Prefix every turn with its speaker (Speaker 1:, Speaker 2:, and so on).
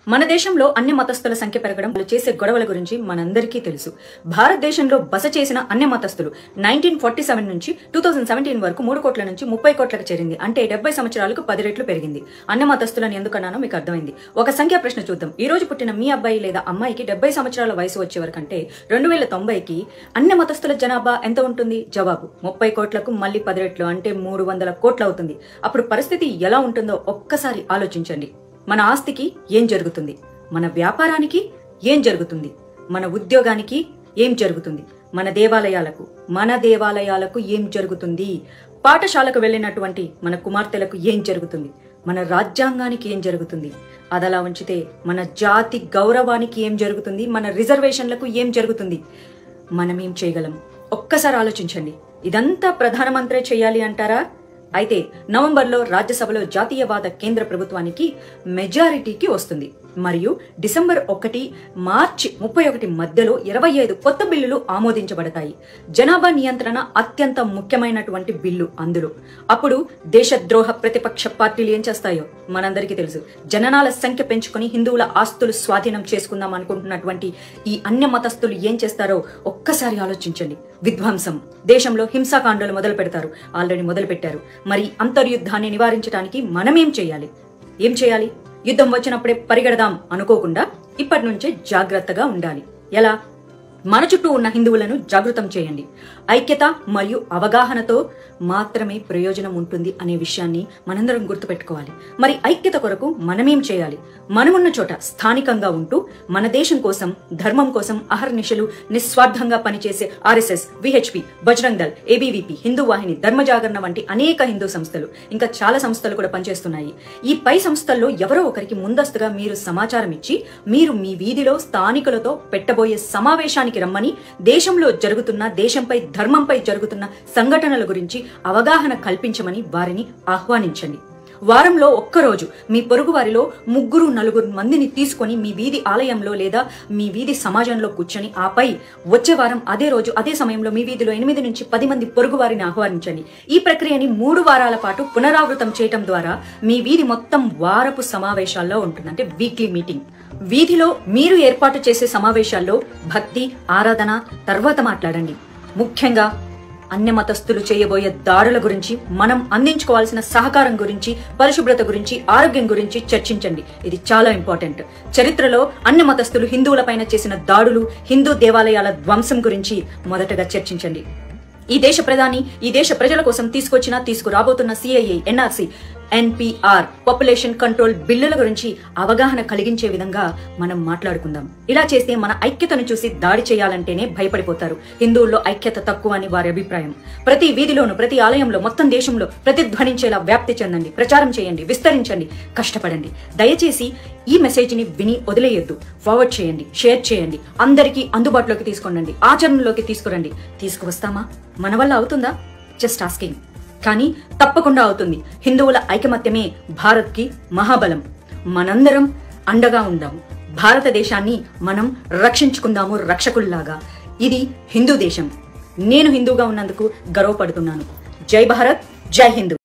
Speaker 1: మన దేశంలో అన్ని మతస్థుల సంఖ్య పెరగడం వాళ్ళు చేసే గొడవల గురించి మనందరికీ తెలుసు భారతదేశంలో బస చేసిన అన్ని మతస్థులు నైన్టీన్ ఫార్టీ సెవెన్ నుంచి టూ థౌసండ్ సెవెంటీన్ వరకు మూడు కోట్ల నుంచి ముప్పై కోట్లకు చేరింది అంటే డెబ్బై సంవత్సరాలకు పది రెట్లు పెరిగింది అన్ని మతస్థులను ఎందుకన్నానో మీకు అర్థమైంది ఒక సంఖ్యా ప్రశ్న చూద్దాం ఈ రోజు పుట్టిన మీ అబ్బాయి లేదా అమ్మాయికి డెబ్బై సంవత్సరాల వయసు వచ్చే వరకంటే రెండు వేల తొంభైకి అన్ని మతస్థుల జనాభా ఎంత ఉంటుంది జవాబు ముప్పై కోట్లకు మళ్ళీ పది రెట్లు అంటే మూడు వందల కోట్లు అవుతుంది అప్పుడు పరిస్థితి ఎలా ఉంటుందో ఒక్కసారి ఆలోచించండి మన ఆస్తికి ఏం జరుగుతుంది మన వ్యాపారానికి ఏం జరుగుతుంది మన ఉద్యోగానికి ఏం జరుగుతుంది మన దేవాలయాలకు మన దేవాలయాలకు ఏం జరుగుతుంది పాఠశాలకు వెళ్ళినటువంటి మన కుమార్తెలకు ఏం జరుగుతుంది మన రాజ్యాంగానికి ఏం జరుగుతుంది అదలా ఉంచితే మన జాతి గౌరవానికి ఏం జరుగుతుంది మన రిజర్వేషన్లకు ఏం జరుగుతుంది మనం ఏం చేయగలం ఒక్కసారి ఆలోచించండి ఇదంతా ప్రధానమంత్రే చేయాలి అంటారా అయితే నవంబర్లో రాజ్యసభలో జాతీయవాద కేంద్ర ప్రభుత్వానికి మెజారిటీకి వస్తుంది మరియు డిసెంబర్ ఒకటి మార్చి ముప్పై ఒకటి మధ్యలో ఇరవై ఐదు కొత్త బిల్లులు ఆమోదించబడతాయి జనాభా నియంత్రణ అత్యంత ముఖ్యమైనటువంటి బిల్లు అందులో అప్పుడు దేశద్రోహ ప్రతిపక్ష పార్టీలు ఏం చేస్తాయో మనందరికీ తెలుసు జననాల సంఖ్య పెంచుకొని హిందువుల ఆస్తులు స్వాధీనం చేసుకుందాం అనుకుంటున్నటువంటి ఈ అన్య మతస్థులు ఏం చేస్తారో ఒక్కసారి ఆలోచించండి విధ్వంసం దేశంలో హింసాకాండలు మొదలు పెడతారు ఆల్రెడీ మొదలు పెట్టారు మరి అంతర్యుద్ధాన్ని నివారించడానికి మనమేం చేయాలి ఏం చేయాలి యుద్ధం వచ్చినప్పుడే పరిగెడదాం అనుకోకుండా ఇప్పటి నుంచే జాగ్రత్తగా ఉండాలి ఎలా మన చుట్టూ ఉన్న హిందువులను జాగృతం చేయండి ఐక్యత మరియు అవగాహనతో మాత్రమే ప్రయోజనం ఉంటుంది అనే విషయాన్ని మనందరం గుర్తుపెట్టుకోవాలి మరి ఐక్యత కొరకు మనమేం చేయాలి మనమున్న చోట స్థానికంగా ఉంటూ మన దేశం కోసం ధర్మం కోసం అహర్నిశలు నిస్వార్థంగా పనిచేసే RSS VHP Bajrang Dal ABVP Hindu Vahini Dharma Jagarana వంటి అనేక హిందూ సంస్థలు ఇంకా చాలా సంస్థలు కూడా పనిచేస్తున్నాయి ఈ పై సంస్థల్లో ఎవరో ఒకరికి ముందస్తుగా మీరు సమాచారం ఇచ్చి మీరు మీ వీధిలో స్థానికులతో పెట్టబోయే సమావేశానికి రమ్మని దేశంలో జరుగుతున్న దేశంపై ధర్మంపై జరుగుతున్న సంఘటనల గురించి అవగాహన కల్పించమని వారిని ఆహ్వానించండి వారంలో ఒక్కరోజు మీ పొరుగు వారిలో ముగ్గురు నలుగురు మందిని తీసుకొని మీ వీధి ఆలయంలో లేదా మీ వీధి సమాజంలో కూర్చొని ఆపై వచ్చే వారం అదే రోజు అదే సమయంలో మీ వీధిలో ఎనిమిది నుంచి పది మంది పొరుగు వారిని ఆహ్వానించండి ఈ ప్రక్రియని మూడు వారాల పాటు పునరావృతం చేయటం ద్వారా మీ వీధి మొత్తం వారపు సమావేశాల్లో ఉంటుంది అంటే వీక్లీ మీటింగ్ వీధిలో మీరు ఏర్పాటు చేసే సమావేశాల్లో భక్తి ఆరాధన తర్వాత మాట్లాడండి ముఖ్యంగా అన్య మతస్థులు చేయబోయే దాడుల గురించి మనం అందించుకోవాల్సిన సహకారం గురించి పరిశుభ్రత గురించి ఆరోగ్యం గురించి చర్చించండి ఇది చాలా ఇంపార్టెంట్ చరిత్రలో అన్య మతస్థులు హిందువులపైన చేసిన దాడులు హిందూ దేవాలయాల ధ్వంసం గురించి మొదటగా చర్చించండి ఈ దేశ ప్రధాని ఈ దేశ ప్రజల కోసం తీసుకొచ్చిన తీసుకురాబోతున్న CAA NRC NPR population control బిల్లుల గురించి అవగాహన కలిగించే విధంగా మనం మాట్లాడుకుందాం ఇలా చేస్తే మన ఐక్యతను చూసి దాడి చేయాలంటేనే భయపడిపోతారు హిందువుల్లో ఐక్యత తక్కువ అని వారి అభిప్రాయం ప్రతి వీధిలోను ప్రతి ఆలయంలో మొత్తం దేశంలో ప్రతిధ్వనించేలా వ్యాప్తి చెందండి ప్రచారం చేయండి విస్తరించండి కష్టపడండి దయచేసి ఈ మెసేజ్ ని విని వదిలేయొద్దు ఫార్వర్డ్ చేయండి షేర్ చేయండి అందరికీ అందుబాటులోకి తీసుకొనండి ఆచరణలోకి తీసుకురండి తీసుకువస్తామా మన వల్ల అవుతుందా జస్ట్ ఆస్కింగ్ కానీ తప్పకుండా అవుతుంది హిందువుల ఐకమత్యమే భారత్కి మహాబలం మనందరం అండగా ఉందాము భారతదేశాన్ని మనం రక్షించుకుందాము రక్షకుల్లాగా ఇది హిందూ దేశం నేను హిందూగా ఉన్నందుకు గర్వపడుతున్నాను జై భారత్ జై హిందూ